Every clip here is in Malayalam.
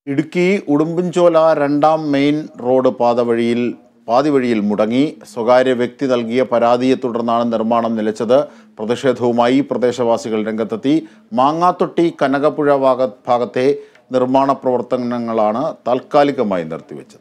ഇടുക്കി ഉടുമ്പൻചോല രണ്ടാം മെയിൻ റോഡ് പാതവഴിയിൽ പാതിവഴിയിൽ മുടങ്ങി സ്വകാര്യ വ്യക്തി നൽകിയ പരാതിയെ തുടർന്നാണ് നിർമ്മാണം നിലച്ചത് പ്രതിഷേധവുമായി പ്രദേശവാസികൾ രംഗത്തെത്തി മാങ്ങാത്തൊട്ടി കനകപ്പുഴ ഭാഗ ഭാഗത്തെ നിർമ്മാണ പ്രവർത്തനങ്ങളാണ് താൽക്കാലികമായി നിർത്തിവെച്ചത്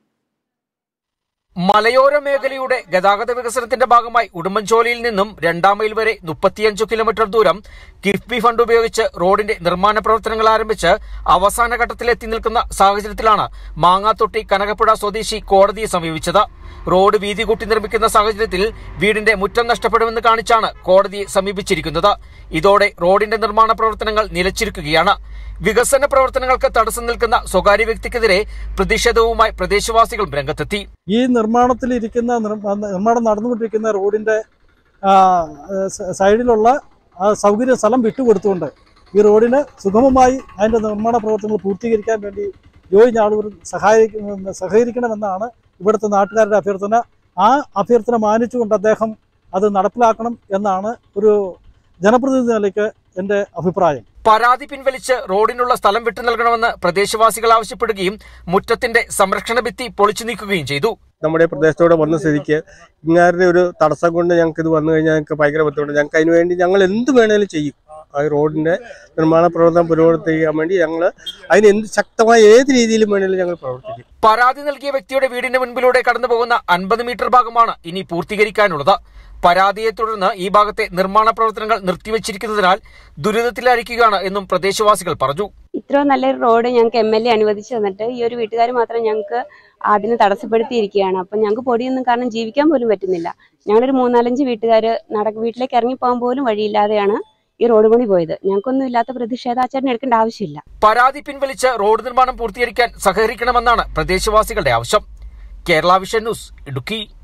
മലയോര മേഖലയുടെ ഗതാഗത വികസനത്തിന്റെ ഭാഗമായി ഉടുമ്പൻചോലയിൽ നിന്നും രണ്ടാം മൈൽ വരെ മുപ്പത്തിയഞ്ചു കിലോമീറ്റർ ദൂരം കിഫ്ബി ഫണ്ട് ഉപയോഗിച്ച് റോഡിന്റെ നിർമ്മാണ പ്രവർത്തനങ്ങൾ ആരംഭിച്ച് അവസാന ഘട്ടത്തിലെത്തി നിൽക്കുന്ന സാഹചര്യത്തിലാണ് മാങ്ങാത്തൊട്ടി കനകപ്പുഴ സ്വദേശി കോടതിയെ സമീപിച്ചത് റോഡ് വീതി കൂട്ടി നിർമ്മിക്കുന്ന സാഹചര്യത്തിൽ വീടിന്റെ മുറ്റം നഷ്ടപ്പെടുമെന്ന് കാണിച്ചാണ് കോടതിയെ സമീപിച്ചിരിക്കുന്നത് ഇതോടെ റോഡിന്റെ നിർമ്മാണ പ്രവർത്തനങ്ങൾ നിലച്ചിരിക്കുകയാണ് വികസന പ്രവർത്തനങ്ങൾക്ക് തടസ്സം നിൽക്കുന്ന സ്വകാര്യ വ്യക്തിക്കെതിരെ പ്രതിഷേധവുമായി പ്രദേശവാസികളും രംഗത്തെത്തി ഈ നിർമ്മാണത്തിലിരിക്കുന്ന നിർ- നിർമ്മാണം നടന്നുകൊണ്ടിരിക്കുന്ന റോഡിൻ്റെ ആ, സ- സൈഡിലുള്ള ആ സൗകര്യ സ്ഥലം വിട്ടുകൊടുത്തുകൊണ്ട് ഈ റോഡിന് സുഗമമായി അതിൻ്റെ നിർമ്മാണ പ്രവർത്തനങ്ങൾ പൂർത്തീകരിക്കാൻ വേണ്ടി ജോയി ഞാളൂർ സഹായിക്ക സഹകരിക്കണമെന്നാണ് ഇവിടുത്തെ നാട്ടുകാരുടെ അഭ്യർത്ഥന ആ അഭ്യർത്ഥന മാനിച്ചുകൊണ്ട് അദ്ദേഹം അത് നടപ്പിലാക്കണം എന്നാണ് ഒരു ജനപ്രതിനിധി നിലയ്ക്ക് എൻ്റെ അഭിപ്രായം പരാതി പിൻവലിച്ച് റോഡിനുള്ള സ്ഥലം വിട്ടു നൽകണമെന്ന് പ്രദേശവാസികൾ ആവശ്യപ്പെടുകയും മുറ്റത്തിന്റെ സംരക്ഷണ ഭിത്തി പൊളിച്ചു നീക്കുകയും ചെയ്തു നമ്മുടെ പ്രദേശത്തോടെ വന്ന സ്ഥിതിക്ക് ഇങ്ങാരുടെ ഒരു തടസ്സം കൊണ്ട് ഞങ്ങൾക്ക് ഇത് വന്നു കഴിഞ്ഞാൽ ഞങ്ങൾക്ക് ഭയങ്കര ബുദ്ധിമുട്ട് ഞങ്ങൾക്ക് അതിന് വേണ്ടി ഞങ്ങൾ എന്ത് വേണേലും ചെയ്യും ആ റോഡിന്റെ നിർമ്മാണ പ്രവർത്തനം പുരോഗമിക്കാൻ വേണ്ടി ഞങ്ങൾ അതിന് എന്ത് ശക്തമായ ഏത് രീതിയിലും വേണേലും ഞങ്ങൾ പ്രവർത്തിക്കും പരാതി നൽകിയ വ്യക്തിയുടെ വീടിന്റെ മുൻപിലൂടെ കടന്നു പോകുന്ന അൻപത് മീറ്റർ ഭാഗമാണ് ഇനി പൂർത്തീകരിക്കാനുള്ളത് പരാതിയെ തുടർന്ന് ഈ ഭാഗത്തെ നിർമ്മാണ പ്രവർത്തനങ്ങൾ നിർത്തിവച്ചിരിക്കുന്നതിനാൽ ദുരിതത്തിലായിരിക്കുകയാണ് എന്നും പ്രദേശവാസികൾ പറഞ്ഞു ഇത്രയും നല്ലൊരു റോഡ് ഞങ്ങൾക്ക് എം എൽ എ അനുവദിച്ചു തന്നിട്ട് ഈ ഒരു വീട്ടുകാർ മാത്രം ഞങ്ങൾക്ക് അതിന് തടസ്സപ്പെടുത്തിയിരിക്കുകയാണ് അപ്പം ഞങ്ങൾക്ക് പൊടിയൊന്നും കാരണം ജീവിക്കാൻ പോലും പറ്റുന്നില്ല ഞങ്ങളൊരു മൂന്നാലഞ്ച് വീട്ടുകാർ നട വീട്ടിലേക്ക് ഇറങ്ങിപ്പോകാൻ പോലും വഴിയില്ലാതെയാണ് ഈ റോഡ് പണി പോയത് ഞങ്ങൾക്കൊന്നും ഇല്ലാത്ത പ്രതിഷേധാചരണം എടുക്കേണ്ട ആവശ്യമില്ല പരാതി പിൻവലിച്ച് റോഡ് നിർമ്മാണം പൂർത്തീകരിക്കാൻ സഹകരിക്കണമെന്നാണ് പ്രദേശവാസികളുടെ ആവശ്യം കേരള വിഷൻ ന്യൂസ് ഇടുക്കി